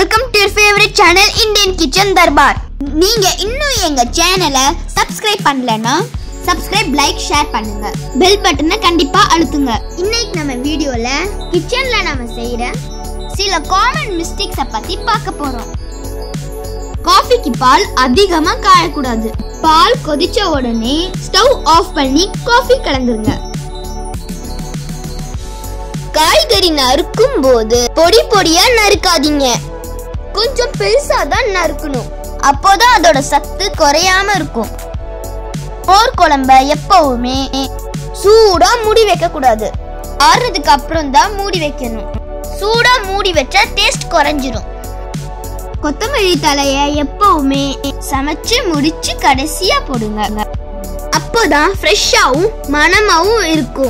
welcome to favourite channel Indian kitchen Darbar நீங்க இன்னும் எங்க சேனலை சப்ஸ்கிரைப் பண்ணலனா சப்ஸ்கிரைப் லைக் ஷேர் பண்ணுங்க பெல் பட்டனை கண்டிப்பா அழுத்துங்க இன்னைக்கு நம்ம வீடியோல கிச்சன்ல நம்ம செய்யற சில காமன் மிஸ்டேக்ஸ பத்தி பார்க்க போறோம் காஃபிக்கு பால் அதிகமா காயக்கூடாது பால் கொதிச்ச உடனே ஸ்டவ் ஆஃப் பண்ணி காஃபி கலந்துருங்க காய்கறி நறுக்கும் போது பொடி பொடியா நறுக்காதீங்க கொஞ்சம் பெருசா தான் நறுக்கணும் அப்போதான் அதோட சத்து குறையாம இருக்கும் மோர் குழம்ப எப்பவுமே சூடா மூடி வைக்க கூடாது ஆறுறதுக்கு அப்புறம் தான் மூடி வைக்கணும் சூடா மூடி வச்சா டேஸ்ட் குறைஞ்சிரும் கொத்தமல்லி தலைய எப்பவுமே சமைச்சு முடிச்சு கடைசியா போடுங்க அப்போதான் ஃப்ரெஷ்ஷாவும் மணமாவும் இருக்கும்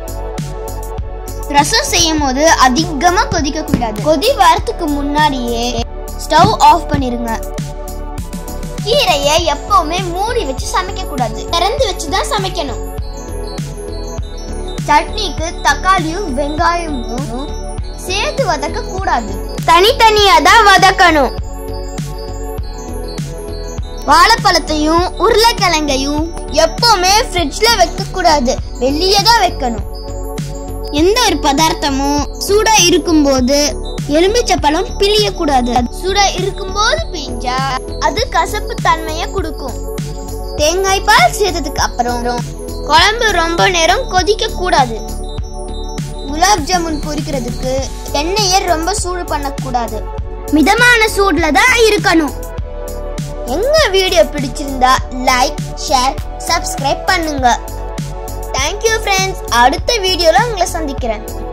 ரசம் செய்யும் போது அதிகமா கொதிக்க கூடாது கொதி வரத்துக்கு முன்னாடியே ஸ்டவ் ஆஃப் பண்ணிருங்க கீரையை எப்பவுமே மூடி வச்சு சமைக்க கூடாது திறந்து வச்சு தான் சமைக்கணும் சட்னிக்கு தக்காளியும் வெங்காயமும் சேர்த்து வதக்க கூடாது தனித்தனியா தான் வதக்கணும் வாழைப்பழத்தையும் உருளைக்கிழங்கையும் எப்பவுமே ஃப்ரிட்ஜ்ல வைக்க கூடாது வெளியே தான் வைக்கணும் எந்த ஒரு பதார்த்தமும் சூடா இருக்கும்போது எலுமிச்சப்பழம் பிழியக்கூடாது சூடா இருக்கும்போது பிஞ்சா அது கசப்பு தன்மையை கொடுக்கும் தேங்காய் பால் சேர்த்ததுக்கு அப்புறம் குழம்பு ரொம்ப நேரம் கொதிக்க கூடாது குலாப் ஜாமுன் பொரிக்கிறதுக்கு எண்ணெயை ரொம்ப சூடு பண்ணக்கூடாது மிதமான சூடுல தான் இருக்கணும் எங்க வீடியோ பிடிச்சிருந்தா லைக் ஷேர் சப்ஸ்கிரைப் பண்ணுங்க தேங்க்யூ ஃப்ரெண்ட்ஸ் அடுத்த வீடியோல உங்களை சந்திக்கிறேன்